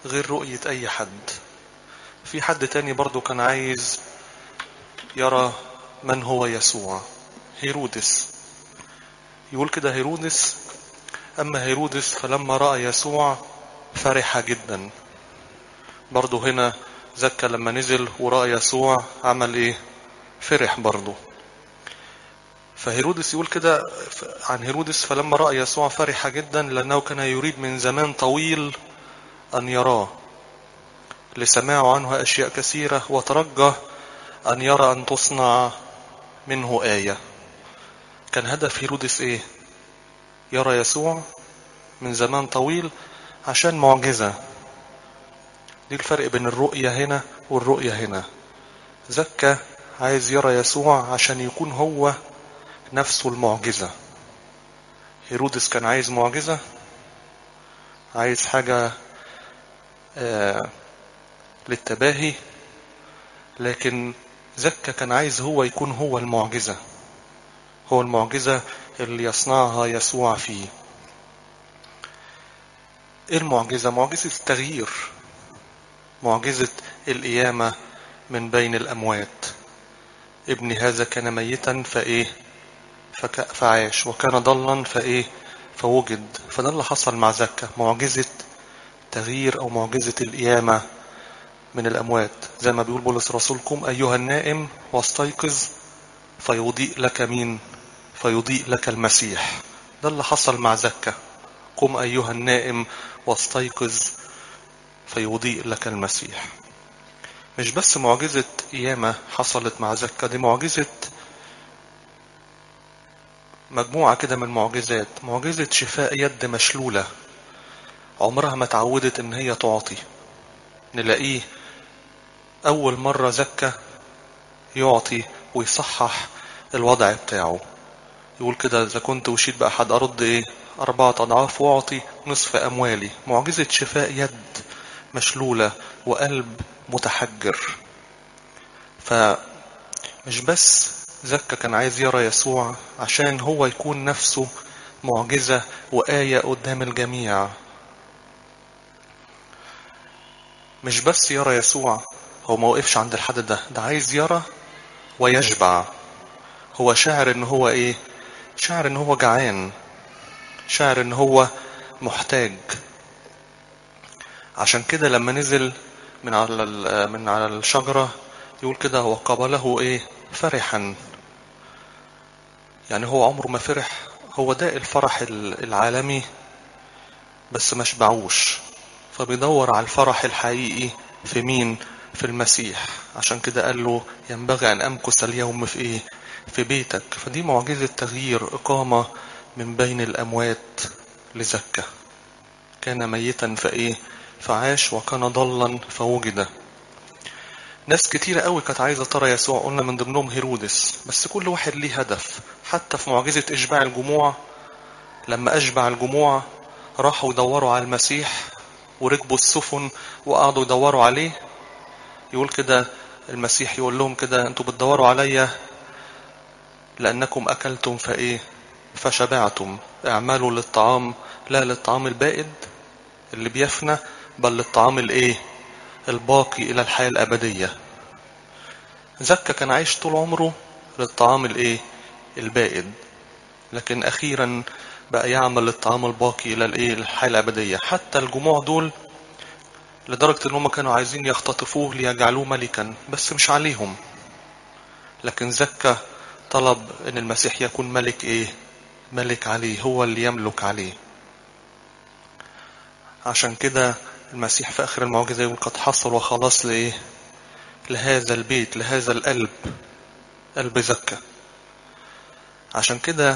غير رؤية أي حد في حد تاني برضو كان عايز يرى من هو يسوع هيرودس يقول كده هيرودس أما هيرودس فلما رأى يسوع فرح جدا برضو هنا زكى لما نزل ورأى يسوع عمل ايه فرح برضو فهيرودس يقول كده عن هيرودس فلما رأى يسوع فرح جدا لأنه كان يريد من زمان طويل أن يراه لسماعه عنه أشياء كثيرة وترجى أن يرى أن تصنع منه آية كان هدف هيرودس إيه يرى يسوع من زمان طويل عشان معجزة دي الفرق بين الرؤية هنا والرؤية هنا زكى عايز يرى يسوع عشان يكون هو نفسه المعجزة هيرودس كان عايز معجزة عايز حاجة آه للتباهي لكن زكى كان عايز هو يكون هو المعجزة هو المعجزة اللي يصنعها يسوع فيه ايه المعجزة معجزة التغيير معجزة القيامة من بين الأموات ابن هذا كان ميتا فإيه فك... فعاش وكان ضلا فإيه فوجد فده اللي حصل مع زكا معجزة تغيير أو معجزة القيامة من الأموات زي ما بيقول بولس رسولكم أيها النائم واستيقظ فيضيء لك مين فيضيء لك المسيح ده اللي حصل مع زكا قم أيها النائم واستيقظ فيضيء لك المسيح مش بس معجزة قيامة حصلت مع زكا دي معجزة مجموعة كده من معجزات معجزة شفاء يد مشلولة عمرها ما تعودت ان هي تعطي نلاقيه اول مرة زكا يعطي ويصحح الوضع بتاعه يقول كده اذا كنت اشيد باحد ارد ايه اربعة اضعاف واعطي نصف اموالي معجزة شفاء يد مشلولة وقلب متحجر فمش بس زكا كان عايز يرى يسوع عشان هو يكون نفسه معجزة وآية قدام الجميع مش بس يرى يسوع هو ما وقفش عند الحد ده ده عايز يرى ويشبع هو شاعر ان هو ايه شاعر ان هو جعان شاعر ان هو محتاج عشان كده لما نزل من على من على الشجرة يقول كده وقبله ايه فرحا يعني هو عمره ما فرح هو ده الفرح العالمي بس ما شبعوش فبيدور على الفرح الحقيقي في مين في المسيح عشان كده قال له ينبغي ان امكث اليوم في ايه في بيتك فدي معجزة تغيير اقامة من بين الاموات لزكة كان ميتا فايه فعاش وكان ضلا فوجد ناس كتيرة قوي كانت عايزة ترى يسوع قلنا من ضمنهم هيرودس بس كل واحد ليه هدف حتى في معجزة إشباع الجموع لما أشبع الجموع راحوا يدوروا على المسيح وركبوا السفن وقعدوا يدوروا عليه يقول كده المسيح يقول لهم كده انتوا بتدوروا عليا لأنكم أكلتم فإيه فشبعتم اعملوا للطعام لا للطعام البائد اللي بيفنى بل للطعام الايه الباقي الى الحياة الابدية زكا كان عايش طول عمره للطعام الايه البائد لكن اخيرا بقى يعمل للطعام الباقي الى الايه الحياة الابدية حتى الجموع دول لدرجة ان هم كانوا عايزين يختطفوه ليجعلوه ملكا بس مش عليهم لكن زكا طلب ان المسيح يكون ملك ايه ملك عليه هو اللي يملك عليه عشان كده المسيح في آخر المعجزة يقول قد حصل وخلاص لإيه لهذا البيت لهذا القلب قلب زكا عشان كده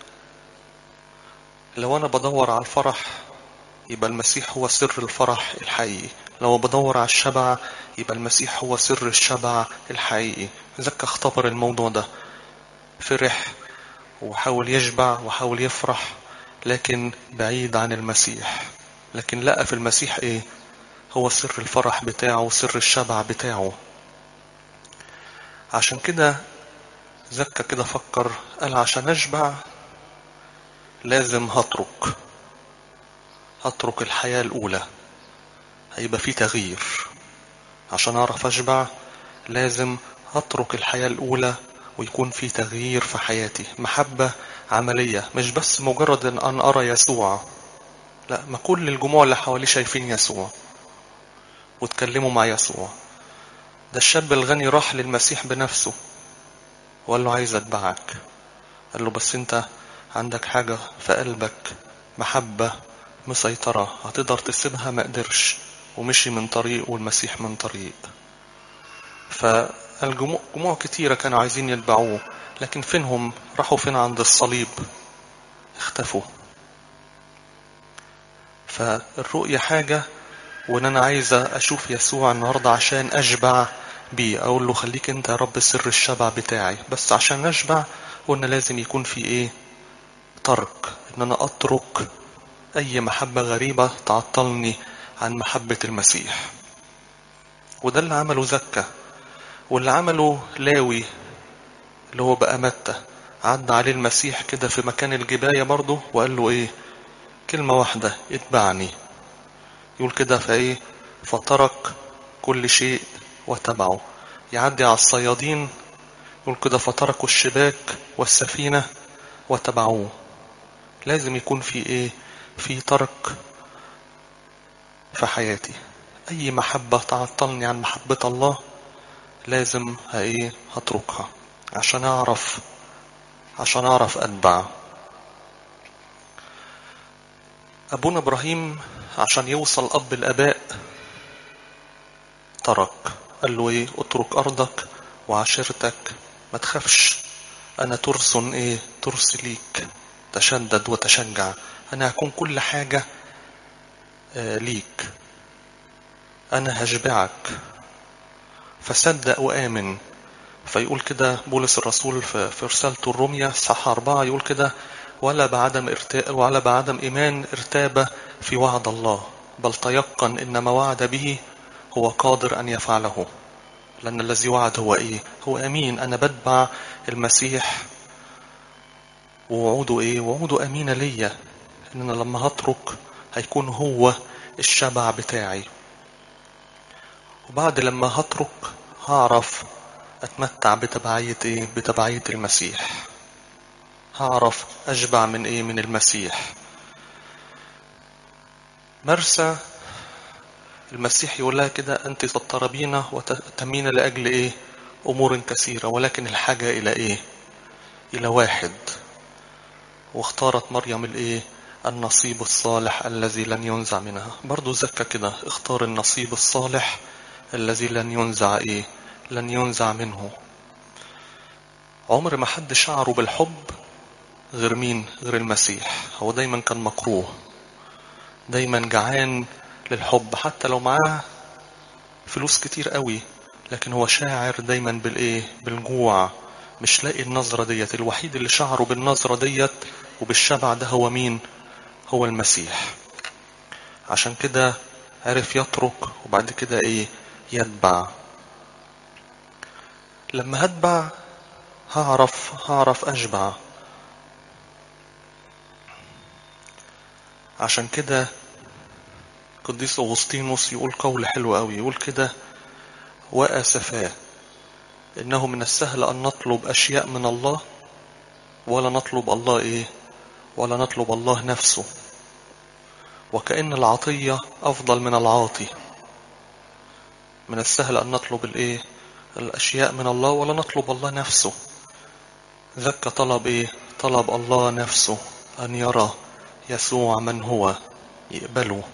لو أنا بدور على الفرح يبقى المسيح هو سر الفرح الحقيقي لو بدور على الشبع يبقى المسيح هو سر الشبع الحقيقي زكا اختبر الموضوع ده فرح وحاول يشبع وحاول يفرح لكن بعيد عن المسيح لكن لقى في المسيح ايه هو سر الفرح بتاعه سر الشبع بتاعه عشان كده زكا كده فكر قال عشان اشبع لازم هترك هترك الحياة الأولى هيبقى في تغيير عشان أعرف أشبع لازم أترك الحياة الأولى ويكون في تغيير في حياتي محبة عملية مش بس مجرد أن أنا أرى يسوع لا ما كل الجموع اللي حواليه شايفين يسوع واتكلموا مع يسوع ده الشاب الغني راح للمسيح بنفسه وقال له عايز اتبعك قال له بس انت عندك حاجة في قلبك محبة مسيطرة هتقدر تسيبها ما قدرش ومشي من طريق والمسيح من طريق فالجموع جموع كتيرة كانوا عايزين يتبعوه لكن فينهم راحوا فين عند الصليب اختفوا فالرؤية حاجة وان انا عايز اشوف يسوع النهاردة عشان اشبع بيه اقول له خليك انت يا رب سر الشبع بتاعي بس عشان اشبع قلنا لازم يكون في ايه ترك ان انا اترك اي محبة غريبة تعطلني عن محبة المسيح وده اللي عمله زكا واللي عمله لاوي اللي هو بقى متى عدى عليه المسيح كده في مكان الجباية برضه وقال له ايه كلمة واحدة اتبعني يقول كده فايه فترك كل شيء وتبعه يعدي على الصيادين يقول كده فتركوا الشباك والسفينة وتبعوه لازم يكون في ايه في ترك في حياتي اي محبة تعطلني عن محبة الله لازم ايه هتركها عشان اعرف عشان اعرف اتبع ابونا ابراهيم عشان يوصل اب الاباء ترك قال له ايه اترك ارضك وعشيرتك ما تخافش انا ترس ايه ترس ليك تشدد وتشجع انا هكون كل حاجة آه ليك انا هشبعك فصدق وامن فيقول كده بولس الرسول في رسالته الرومية صح أربعة يقول كده ولا بعدم ارتاء ولا بعدم إيمان ارتاب في وعد الله بل تيقن إن ما وعد به هو قادر أن يفعله لأن الذي وعد هو إيه هو أمين أنا بتبع المسيح ووعوده إيه وعوده أمينة ليا إن أنا لما هترك هيكون هو الشبع بتاعي وبعد لما هترك هعرف اتمتع بتبعية ايه بتبعية المسيح هعرف اشبع من ايه من المسيح مرسى المسيح يقول لها كده انت تضطربين وتتمين لاجل ايه امور كثيرة ولكن الحاجة الى ايه الى واحد واختارت مريم الايه النصيب الصالح الذي لن ينزع منها برضو زكى كده اختار النصيب الصالح الذي لن ينزع ايه لن ينزع منه عمر ما حد شعره بالحب غير مين غير المسيح هو دايما كان مكروه دايما جعان للحب حتى لو معاه فلوس كتير قوي لكن هو شاعر دايما بالايه بالجوع مش لاقي النظرة ديت الوحيد اللي شعره بالنظرة ديت وبالشبع ده هو مين هو المسيح عشان كده عرف يترك وبعد كده ايه يتبع لما هتبع هعرف هعرف اشبع عشان كده قديس اغسطينوس يقول قول حلو قوي يقول كده واسفاه انه من السهل ان نطلب اشياء من الله ولا نطلب الله ايه ولا نطلب الله نفسه وكأن العطية افضل من العاطي من السهل ان نطلب الايه الأشياء من الله ولا نطلب الله نفسه ذكى طلب إيه طلب الله نفسه أن يرى يسوع من هو يقبله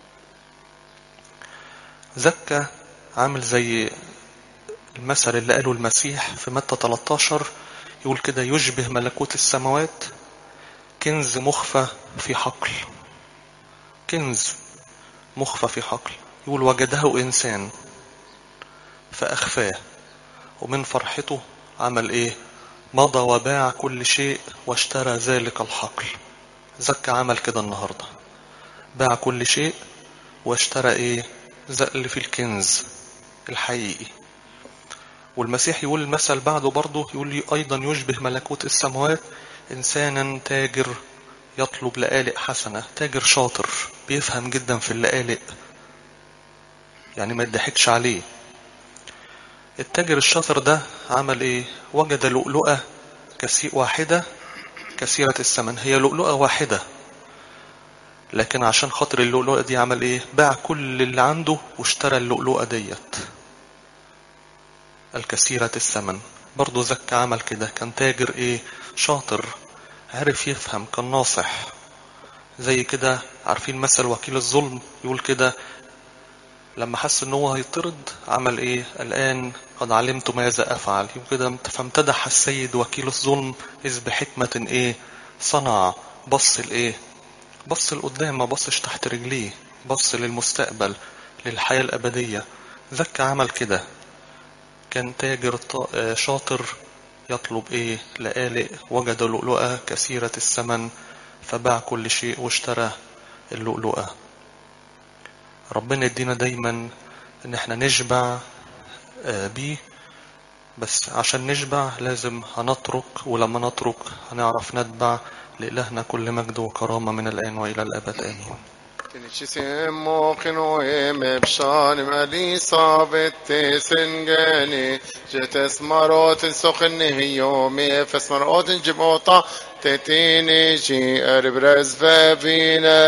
زكى عامل زي المثل اللي قاله المسيح في متى 13 يقول كده يشبه ملكوت السماوات كنز مخفى في حقل كنز مخفى في حقل يقول وجده إنسان فأخفاه ومن فرحته عمل ايه مضى وباع كل شيء واشترى ذلك الحقل زكى عمل كده النهاردة باع كل شيء واشترى ايه زقل في الكنز الحقيقي والمسيح يقول المثل بعده برضه يقول لي ايضا يشبه ملكوت السماوات انسانا تاجر يطلب لقالق حسنة تاجر شاطر بيفهم جدا في اللقالق يعني ما يضحكش عليه التاجر الشاطر ده عمل ايه وجد لؤلؤة كسي واحدة كثيرة الثمن هي لؤلؤة واحدة لكن عشان خاطر اللؤلؤة دي عمل ايه باع كل اللي عنده واشترى اللؤلؤة ديت الكثيرة الثمن برضه زكى عمل كده كان تاجر ايه شاطر عرف يفهم كان ناصح زي كده عارفين مثل وكيل الظلم يقول كده لما حس ان هو هيطرد عمل ايه الان قد علمت ماذا افعل يقول كده فامتدح السيد وكيل الظلم اذ بحكمة ايه صنع بص الايه بص لقدام ما بصش تحت رجليه بص للمستقبل للحياة الأبدية زكى عمل كده كان تاجر شاطر يطلب ايه لآلئ وجد لؤلؤة كثيرة الثمن فباع كل شيء واشترى اللؤلؤة ربنا يدينا دايما ان احنا نشبع بيه بس عشان نشبع لازم هنترك ولما نترك هنعرف نتبع لإلهنا كل مجد وكرامة من الآن وإلى الأبد آمين Tinicisim mochinoim ebshanim Elisabeth singeni Jetes marotin sochni yomi efes marotin jibota Tetini ji erbrez vevine